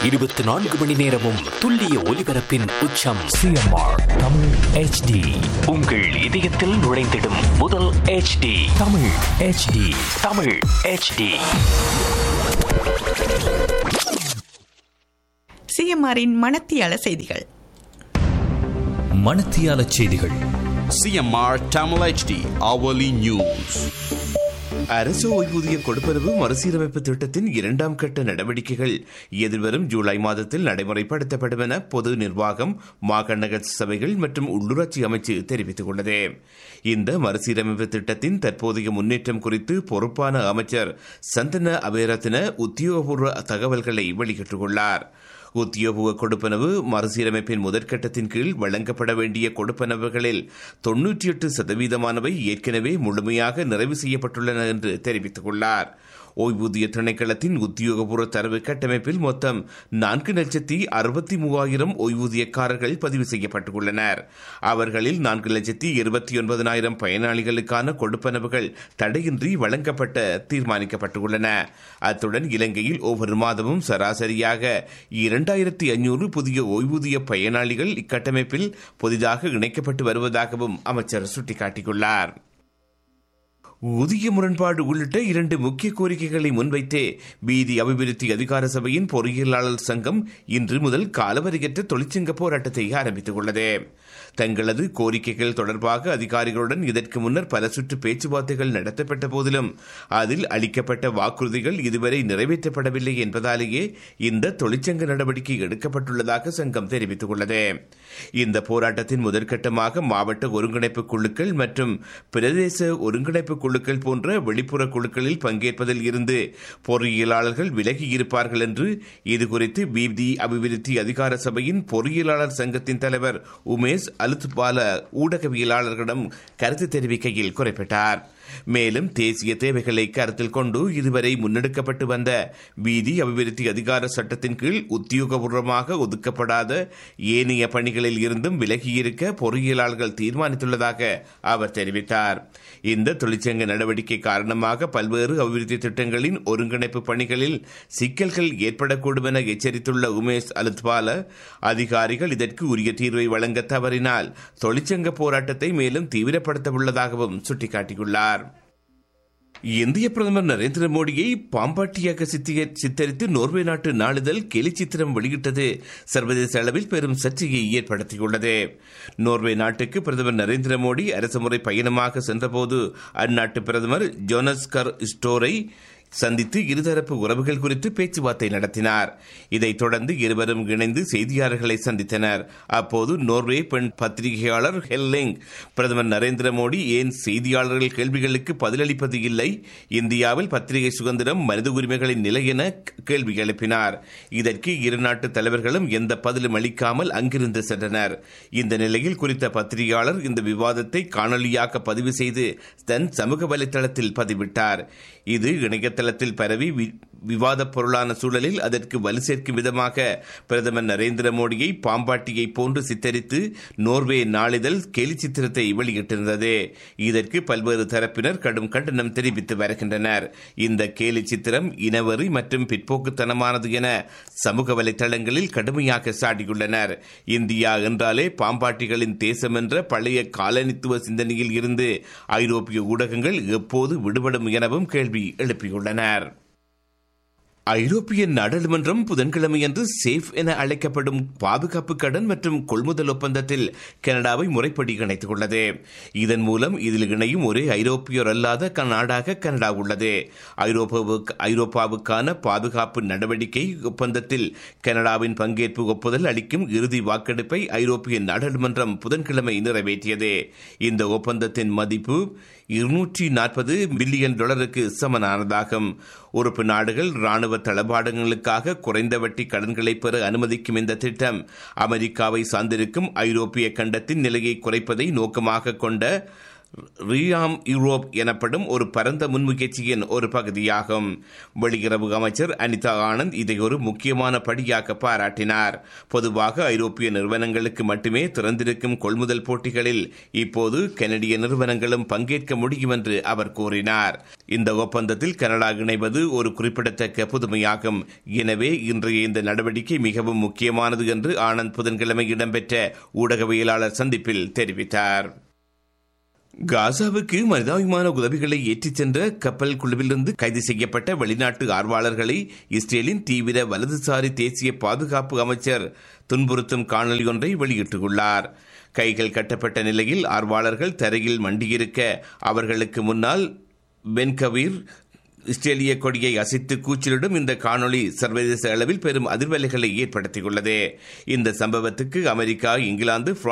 இருபத்தி நான்கு மணி நேரமும் துல்லிய ஒலிபரப்பின் உச்சம் சிஎம்ஆர் தமிழ் ஹெச்டி உங்கள் இதயத்தில் நுழைந்திடும் முதல் HD Tamil HD Tamil HD சிஎம்ஆரின் மனத்தியால செய்திகள் மணத்தியால செய்திகள் CMR Tamil HD hourly news. அரசு ஓய்வூதிய கொடுப்பனவு மறுசீரமைப்பு திட்டத்தின் இரண்டாம் கட்ட நடவடிக்கைகள் எதிர்வரும் ஜூலை மாதத்தில் நடைமுறைப்படுத்தப்படும் என பொது நிர்வாகம் மாகாண சபைகள் மற்றும் உள்ளூராட்சி அமைச்சு தெரிவித்துள்ளது இந்த மறுசீரமைப்பு திட்டத்தின் தற்போதைய முன்னேற்றம் குறித்து பொறுப்பான அமைச்சர் சந்தன அபேரத்ன உத்தியோகபூர்வ தகவல்களை வெளியிட்டுள்ளார் உத்தியோக கொடுப்பனவு மறுசீரமைப்பின் முதற்கட்டத்தின் கீழ் வழங்கப்பட வேண்டிய கொடுப்பனவுகளில் தொன்னூற்றி எட்டு சதவீதமானவை ஏற்கனவே முழுமையாக நிறைவு செய்யப்பட்டுள்ளன என்று தெரிவித்துள்ளார் ஓய்வூதிய திணைக்களத்தின் உத்தியோகபூர்வ தரவு கட்டமைப்பில் மொத்தம் நான்கு லட்சத்தி அறுபத்தி மூவாயிரம் ஓய்வூதியக்காரர்கள் பதிவு செய்யப்பட்டுள்ளனர் அவர்களில் நான்கு லட்சத்தி இருபத்தி ஒன்பதனாயிரம் பயனாளிகளுக்கான கொடுப்பனவுகள் தடையின்றி வழங்கப்பட்ட தீர்மானிக்கப்பட்டுள்ளன அத்துடன் இலங்கையில் ஒவ்வொரு மாதமும் சராசரியாக இரண்டாயிரத்தி ஐநூறு புதிய ஓய்வூதிய பயனாளிகள் இக்கட்டமைப்பில் புதிதாக இணைக்கப்பட்டு வருவதாகவும் அமைச்சர் சுட்டிக்காட்டியுள்ளார் ஊதிய முரண்பாடு உள்ளிட்ட இரண்டு முக்கிய கோரிக்கைகளை முன்வைத்தே வீதி அபிவிருத்தி அதிகார சபையின் பொறியியலாளர் சங்கம் இன்று முதல் காலவரையற்ற தொழிற்சங்க போராட்டத்தை ஆரம்பித்துள்ளது தங்களது கோரிக்கைகள் தொடர்பாக அதிகாரிகளுடன் இதற்கு முன்னர் பல சுற்று பேச்சுவார்த்தைகள் நடத்தப்பட்ட போதிலும் அதில் அளிக்கப்பட்ட வாக்குறுதிகள் இதுவரை நிறைவேற்றப்படவில்லை என்பதாலேயே இந்த தொழிற்சங்க நடவடிக்கை எடுக்கப்பட்டுள்ளதாக சங்கம் தெரிவித்துள்ளது இந்த போராட்டத்தின் முதற்கட்டமாக மாவட்ட ஒருங்கிணைப்பு குழுக்கள் மற்றும் பிரதேச ஒருங்கிணைப்பு குழுக்கள் போன்ற வெளிப்புற குழுக்களில் பங்கேற்பதில் இருந்து பொறியியலாளர்கள் விலகி இருப்பார்கள் என்று இதுகுறித்து பிதி அபிவிருத்தி அதிகார சபையின் பொறியியலாளர் சங்கத்தின் தலைவர் உமேஷ் அலுத்பால ஊடகவியலாளர்களிடம் கருத்து தெரிவிக்கையில் குறிப்பிட்டார் மேலும் தேசிய தேவைகளை கருத்தில் கொண்டு இதுவரை முன்னெடுக்கப்பட்டு வந்த வீதி அபிவிருத்தி அதிகார சட்டத்தின் கீழ் உத்தியோகபூர்வமாக ஒதுக்கப்படாத ஏனைய பணிகளில் இருந்தும் விலகியிருக்க பொறியியலாளர்கள் தீர்மானித்துள்ளதாக அவர் தெரிவித்தார் இந்த தொழிற்சங்க நடவடிக்கை காரணமாக பல்வேறு அபிவிருத்தி திட்டங்களின் ஒருங்கிணைப்பு பணிகளில் சிக்கல்கள் ஏற்படக்கூடும் என எச்சரித்துள்ள உமேஷ் அலுத்வால அதிகாரிகள் இதற்கு உரிய தீர்வை வழங்க தவறினால் தொழிற்சங்க போராட்டத்தை மேலும் தீவிரப்படுத்த உள்ளதாகவும் சுட்டிக்காட்டியுள்ளார் இந்திய பிரதமர் நரேந்திர மோடியை பாம்பாட்டியாக சித்திய- சித்தரித்து நோர்வே நாட்டு நாளிதழ் கெலி சித்திரம் வெளியிட்டது சர்வதேச அளவில் பெரும் சர்ச்சையை ஏற்படுத்தியுள்ளது நோர்வே நாட்டுக்கு பிரதமர் நரேந்திர மோடி அரசுமுறை பயணமாக சென்றபோது அந்நாட்டு பிரதமர் ஜோனஸ் கர் ஸ்டோரை சந்தித்து இருதரப்பு உறவுகள் குறித்து பேச்சுவார்த்தை நடத்தினார் இதைத் தொடர்ந்து இருவரும் இணைந்து செய்தியாளர்களை சந்தித்தனர் அப்போது நோர்வே பெண் பத்திரிகையாளர் ஹெல்லிங் பிரதமர் நரேந்திர மோடி ஏன் செய்தியாளர்கள் கேள்விகளுக்கு பதிலளிப்பது இல்லை இந்தியாவில் பத்திரிகை சுதந்திரம் மனித உரிமைகளின் நிலை என கேள்வி எழுப்பினார் இதற்கு இரு நாட்டு தலைவர்களும் எந்த பதிலும் அளிக்காமல் அங்கிருந்து சென்றனர் இந்த நிலையில் குறித்த பத்திரிகையாளர் இந்த விவாதத்தை காணொலியாக பதிவு செய்து தன் சமூக வலைதளத்தில் பதிவிட்டார் இது இணையதளத்தில் பரவி வி- விவாதப் பொருளான சூழலில் அதற்கு வலு சேர்க்கும் விதமாக பிரதமர் நரேந்திர மோடியை பாம்பாட்டியை போன்று சித்தரித்து நோர்வே நாளிதழ் கேலி சித்திரத்தை வெளியிட்டிருந்தது இதற்கு பல்வேறு தரப்பினர் கடும் கண்டனம் தெரிவித்து வருகின்றனர் இந்த கேலி சித்திரம் இனவெறி மற்றும் பிற்போக்குத்தனமானது என சமூக வலைதளங்களில் கடுமையாக சாடியுள்ளனர் இந்தியா என்றாலே பாம்பாட்டிகளின் தேசம் என்ற பழைய காலனித்துவ சிந்தனையில் இருந்து ஐரோப்பிய ஊடகங்கள் எப்போது விடுபடும் எனவும் கேள்வி எழுப்பியுள்ளனர் ஐரோப்பிய நாடாளுமன்றம் புதன்கிழமையன்று சேஃப் என அழைக்கப்படும் பாதுகாப்பு கடன் மற்றும் கொள்முதல் ஒப்பந்தத்தில் கனடாவை முறைப்படி இணைத்துள்ளது இதன் மூலம் இதில் இணையும் ஒரே ஐரோப்பியர் அல்லாத க- நாடாக கனடா உள்ளது ஐரோப்பாவுக்கு ஐரோப்பாவுக்கான பாதுகாப்பு நடவடிக்கை ஒப்பந்தத்தில் கனடாவின் பங்கேற்பு ஒப்புதல் அளிக்கும் இறுதி வாக்கெடுப்பை ஐரோப்பிய நாடாளுமன்றம் புதன்கிழமை நிறைவேற்றியது இந்த ஒப்பந்தத்தின் மதிப்பு இருநூற்றி நாற்பது பில்லியன் டாலருக்கு சமனானதாகும் உறுப்பு நாடுகள் ராணுவ தளபாடங்களுக்காக குறைந்த வட்டி கடன்களை பெற அனுமதிக்கும் இந்த திட்டம் அமெரிக்காவை சார்ந்திருக்கும் ஐரோப்பிய கண்டத்தின் நிலையை குறைப்பதை நோக்கமாக கொண்ட ரியாம் யூரோப் எனப்படும் ஒரு பரந்த முன்முயற்சியின் ஒரு பகுதியாகும் வெளியுறவு அமைச்சர் அனிதா ஆனந்த் இதை ஒரு முக்கியமான படியாக பாராட்டினார் பொதுவாக ஐரோப்பிய நிறுவனங்களுக்கு மட்டுமே திறந்திருக்கும் கொள்முதல் போட்டிகளில் இப்போது கனடிய நிறுவனங்களும் பங்கேற்க முடியும் என்று அவர் கூறினார் இந்த ஒப்பந்தத்தில் கனடா இணைவது ஒரு குறிப்பிடத்தக்க புதுமையாகும் எனவே இன்றைய இந்த நடவடிக்கை மிகவும் முக்கியமானது என்று ஆனந்த் புதன்கிழமை இடம்பெற்ற ஊடகவியலாளர் சந்திப்பில் தெரிவித்தார் காசாவுக்கு மனிதாபிமான உதவிகளை ஏற்றிச் சென்ற கப்பல் குழுவிலிருந்து கைது செய்யப்பட்ட வெளிநாட்டு ஆர்வலர்களை இஸ்ரேலின் தீவிர வலதுசாரி தேசிய பாதுகாப்பு அமைச்சர் துன்புறுத்தும் காணொலி ஒன்றை வெளியிட்டுள்ளார் கைகள் கட்டப்பட்ட நிலையில் ஆர்வலர்கள் தரையில் மண்டியிருக்க அவர்களுக்கு முன்னால் பென்கவீர் இஸ்ரேலிய கொடியை அசைத்து கூச்சலிடும் இந்த காணொளி சர்வதேச அளவில் பெரும் அதிர்வலைகளை ஏற்படுத்தியுள்ளது இந்த சம்பவத்துக்கு அமெரிக்கா இங்கிலாந்து